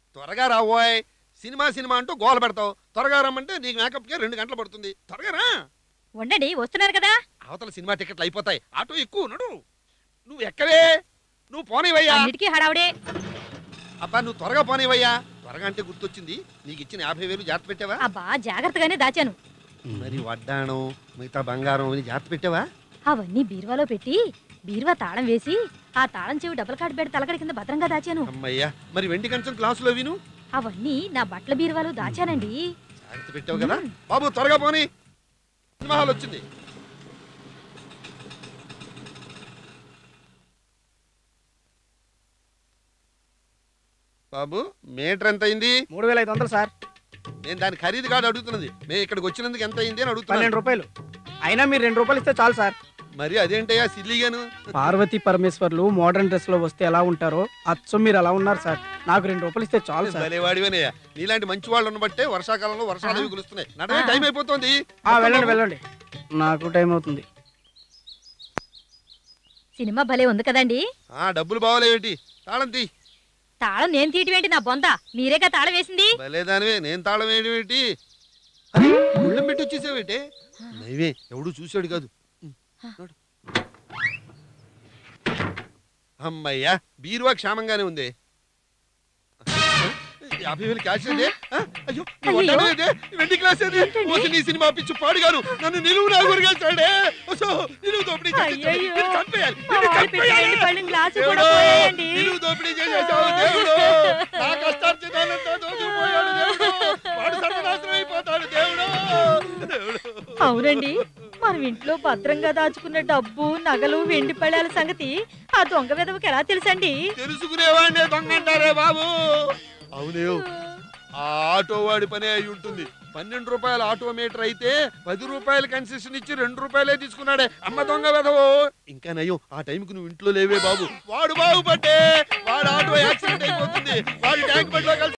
త్వరగా రావోయ్ cinema cinema అంటూ గోల పెడతావు త్వరగా రమ్మంటే నీకు మేకప్కి రెండు గంటలు పడుతుంది త్వరగా రా ఉండండి వస్తున్నారు కదా అవతల సినిమా టికెట్లు అయిపోతాయి ఆటో ఎక్కువ నడు నువ్వు ఎక్కవే నువ్వు పోనివయ్యా అన్నిటికీ హడావుడే అబ్బా నువ్వు త్వరగా పోనివయ్యా త్వరగా అంటే గుర్తొచ్చింది నీకు ఇచ్చిన యాభై వేలు జాగ్రత్త పెట్టావా అబ్బా జాగ్రత్తగానే దాచాను మరి వడ్డాణం మిగతా బంగారం అని జాగ్రత్త పెట్టావా అవన్నీ బీరువాలో పెట్టి బీరువా తాళం వేసి ఆ తాళం చెవి డబుల్ కార్డ్ బెడ్ తలకడి కింద భద్రంగా దాచాను అమ్మయ్యా మరి వెండి కంచం క్లాసులో విను అవన్నీ నా బట్టల బీరువాలో దాచానండి జాగ్రత్త పెట్టావు కదా బాబు త్వరగా పోని సినిమా హాల్ వచ్చింది బాబు మీటర్ ఎంత అయింది మూడు వేల ఐదు వందలు సార్ నేను దాని ఖరీదు కాదు అడుగుతున్నది మేము ఇక్కడికి వచ్చినందుకు ఎంత అయింది అని పన్నెండు అడుగుతున్నాను రూపాయలు అయినా మీరు రెండు రూపాయలు ఇస్తే చాలు సార్ మరి అదేంటయ్యా సిల్లీగాను పార్వతి పరమేశ్వర్లు మోడర్న్ డ్రెస్ లో వస్తే ఎలా ఉంటారో అచ్చం మీరు అలా ఉన్నారు సార్ నాకు రెండు రూపాయలు ఇస్తే చాలు సార్ భలేవాడివనయ్యా నీలాంటి మంచి వాళ్ళు ఉన్నబట్టే వర్షాకాలంలో వర్షాలు అవి కురుస్తున్నాయి నడవే టైం అయిపోతుంది ఆ, వెళ్ళండి వెళ్ళండి నాకు టైం అవుతుంది సినిమా భలే ఉంది కదండి ఆ డబ్బులు బాగోలేవేటి తాళం తీ తాళం నేను తీయటమేంటి నా బొంద మీరేగా తాళం వేసింది భలేదానివే నేను తాళం వేయడం ఏంటి అరే, గుళ్ళెం పెట్టి వచ్చేసావేటే నైవే ఎవడు చూశాడు కాదు ఉమ్, నడు. అమ్మయ్యా బీరువా క్షేమంగానే ఉంది యాభై వేలు క్యాష్ అదే అయ్యో నీ అయ్యో. వడ్డాణం ఏదే? వెండి గ్లాస్ ఏది ఏంటండి? ఓసి నీ సినిమా పిచ్చి పాడుగాను నన్ను నిలువు నా గురిగేస్తాడే ఓసో నిలువు దోపిడీ చేసేసాడు. అయ్యయ్యో. నిన్ను చంపేయాలి, మా నిన్ను వాడు చంపేయాలి. పెట్టిన పళ్ళెం గ్లాసు కూడా దేవుడు, పోయాయండి. నిలువు దోపిడీ చేసేసావు దేవుడు నా కష్టార్జితానంతా దోచుకుపోయాడు దేవుడు వాడు సర్వనాశనం అయిపోతాడు దేవుడు దేవుడు అవునండి మనం ఇంట్లో భద్రంగా దాచుకున్న డబ్బు నగలు వెండి పళ్ళాల సంగతి ఆ దొంగ విధవకి ఎలా తెలుసండి తెలుసుకునేవాడినే దొంగ అంటారే బాబు అవునే ఆ ఆటో వాడి పనే అయి ఉంటుంది పన్నెండు రూపాయల ఆటో మీటర్ అయితే పది రూపాయలు కన్సెషన్ ఇచ్చి రెండు రూపాయలే తీసుకున్నాడే అమ్మ దొంగ వెధవో ఇంకా నయ్యం ఆ టైంకి నువ్వు ఇంట్లో లేవే బాబు వాడు బాగుపడ్డే వాడు ఆటో యాక్సిడెంట్ అయిపోతుంది వాడు ట్యాంక్ బండ్లో కలిసి